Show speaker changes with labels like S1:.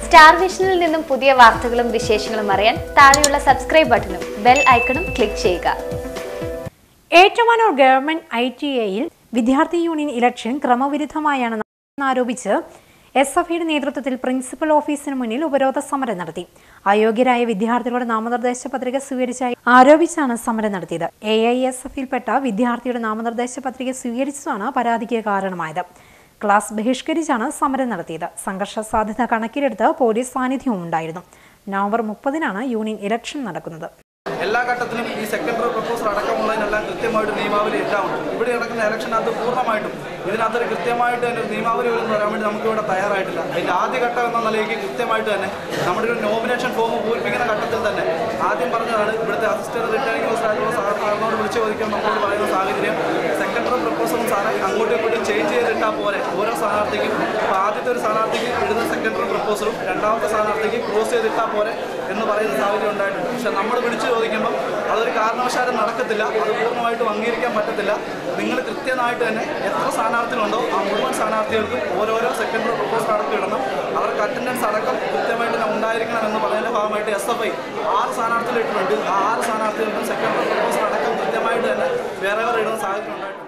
S1: star വിഷനിൽ നിന്നും പുതിയ വാർത്തകളും വിശേഷങ്ങളും അറിയാൻ താഴെയുള്ള സബ്സ്ക്രൈബ് ബട്ടണും ബെൽ ഐക്കണും ക്ലിക്ക് ചെയ്യുക
S2: ഏറ്റുമാനൂർ ഗവൺമെന്റ് ഐ ടി ഐയിൽ വിദ്യാർത്ഥി യൂണിയൻ ഇലക്ഷൻ ക്രമവിരുദ്ധമായാണ് ആരോപിച്ച് എസ് എഫ് ഐയുടെ നേതൃത്വത്തിൽ പ്രിൻസിപ്പൽ ഓഫീസിന് മുന്നിൽ ഉപരോധ സമരം നടത്തി അയോഗ്യരായ വിദ്യാർത്ഥികളുടെ നാമനിർദ്ദേശ പത്രിക സ്വീകരിച്ചായി ആരോപിച്ചാണ് സമരം നടത്തിയത് എ ഐ എസ് എഫിൽപ്പെട്ട വിദ്യാർത്ഥിയുടെ നാമനിർദ്ദേശ പത്രിക സ്വീകരിച്ചതാണ് പരാതിക്ക് കാരണമായത് ക്ലാസ് ബഹിഷ്കരിച്ചാണ് സമരം നടത്തിയത് സംഘർഷ സാധ്യത കണക്കിലെടുത്ത് പോലീസ് സാന്നിധ്യവും ഉണ്ടായിരുന്നു നവംബർ മുപ്പതിനാണ് യൂണിയൻ ഇലക്ഷൻ നടക്കുന്നത്
S3: എല്ലാ ഘട്ടത്തിലും ഈ സെക്കൻഡറി പ്രപ്പോസൽ അടക്കമുള്ളതിനെല്ലാം കൃത്യമായിട്ട് നിയമാവലി എല്ലാം ഉണ്ട് ഇവിടെ നടക്കുന്ന ഇലക്ഷനകത്ത് പൂർണ്ണമായിട്ടും ഇതിനകത്തൊരു കൃത്യമായിട്ട് തന്നെ ഒരു നിയമാവലി എന്ന് പറയാൻ വേണ്ടി നമുക്ക് ഇവിടെ തയ്യാറായിട്ടില്ല അതിൻ്റെ ആദ്യ ഘട്ടം എന്ന നിലയ്ക്ക് കൃത്യമായിട്ട് തന്നെ നമ്മുടെ ഒരു നോമിനേഷൻ ഫോം പൂരിപ്പിക്കുന്ന ഘട്ടത്തിൽ തന്നെ ആദ്യം പറഞ്ഞതാണ് ഇവിടുത്തെ അസിസ്റ്റന്റ് റിട്ടേണിംഗ് ഓഫീസറായിട്ടുള്ള സാറിനോട് വിളിച്ചു ചോദിക്കാൻ നമ്മളോട് പറയുന്ന സാഹചര്യം സെക്കൻഡറി പ്രപ്പോസലും സാറെ അങ്ങോട്ടും ഇങ്ങോട്ടും ചേഞ്ച് ചെയ്തിട്ടാൽ പോലെ ഓരോ സ്ഥാനാർത്ഥിക്കും ഇപ്പോൾ ആദ്യത്തെ ഒരു സ്ഥാനാർത്ഥിക്ക് ഇടുന്ന സെക്കൻഡറി പ്രപ്പോസലും രണ്ടാമത്തെ സ്ഥാനാർത്ഥിക്ക് ക്രോസ് ചെയ്തിട്ടാൽ പോലെ എന്ന് പറയുന്ന സാഹചര്യം ഉണ്ടായിട്ടുണ്ട് പക്ഷെ നമ്മൾ വിളിച്ചു ചോദിക്കുമ്പോൾ അതൊരു കാരണവശാലും നടക്കത്തില്ല അത് പൂർണ്ണമായിട്ടും അംഗീകരിക്കാൻ പറ്റത്തില്ല നിങ്ങൾ കൃത്യമായിട്ട് തന്നെ എത്ര സ്ഥാനാർത്ഥികളുണ്ടോ ആ മുഴുവൻ സ്ഥാനാർത്ഥികൾക്കും ഓരോരോ സെക്കൻഡറി പ്രപ്പോസൽ അടക്കം ഇടണം അവർക്ക് അറ്റൻഡൻസ് അടക്കം കൃത്യമായിട്ട് തന്നെ ഉണ്ടായിരിക്കണം എന്ന് പറയുന്നതിൻ്റെ ഭാഗമായിട്ട് എസ് എഫ് ഐ ആറ് സ്ഥാനാർത്ഥികൾ ഇട്ടിട്ടുണ്ട് ആ ആറ് സ്ഥാനാർത്ഥികൾക്കും സെക്കൻഡറി പ്രപ്പോസൽ അടക്കം കൃത്യമായിട്ട് തന്നെ വേറെ വേറെ ഇടുന്ന സാഹചര്യം ഉണ്ടായിട്ടുണ്ട്